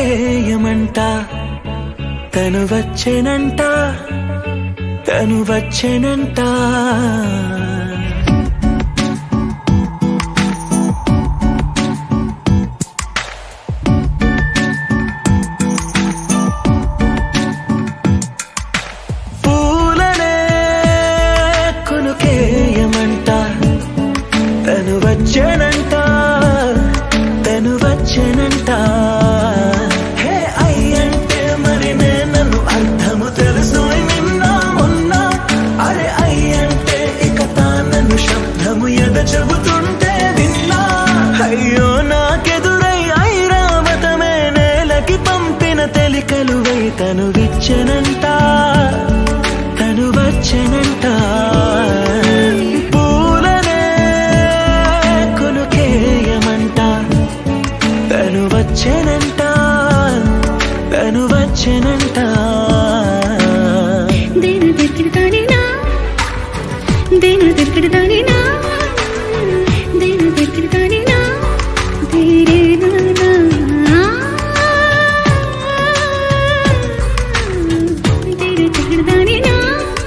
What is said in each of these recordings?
కొనుకేయమంట తను వచ్చెనంట తను వచ్చెనంట పూలనే కొనుకేయమంట తను వచ్చెనంట తను వచ్చెనంట హే అయ్యంటే మరి నేను అర్థము తెలుసు నిన్న మొన్న అరే అయ్యంటే ఇక తానను శబ్దము ఎద చెబుతుంటే విన్నా అయ్యో నాకెదురై ఐరావతమే నేలకి పంపిన తెలికలువై తను విచ్చనంట తను వచ్చనంట పూలనే కొనుకేయమంట తను వచ్చనంట తను వచ్చనంట దేన దొరికిడతానేనా దేన దొరికిడతానేనా దేన దొరికిడతానేనా దేరేనా దేన దొరికిడతానేనా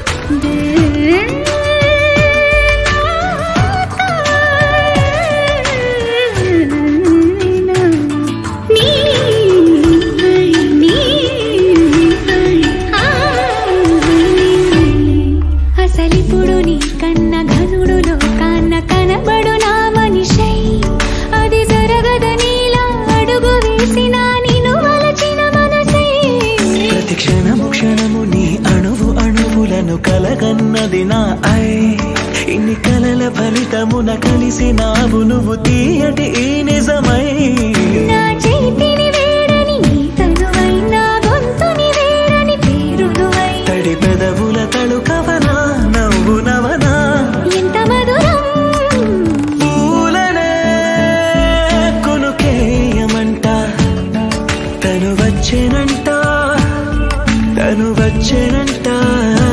దేనా నీ నీ అసలిప్పుడు నీ కన్న ఘనుడులో కన్న కనబడు నా మనిషై అది జరగద నీలా అడుగు వేసిన నిన్ను వలచిన మనసై ప్రతి క్షణము క్షణము నీ అణువు అణువులను కలగన్నది నా ఐ ఇన్ని కలల ఫలితమున కలిసినావు నువ్వు తీయటి ఈ నిజమై నా చేతిని వేడని నీ తనువై నా గొంతుని వేరని పేరునువై తడి పెదవుల తళుకవనా నవ్వు నవనా ఎంత మధురం పూలనే కొనుకేయమంట తను వచ్చేనంట తను వచ్చేనంట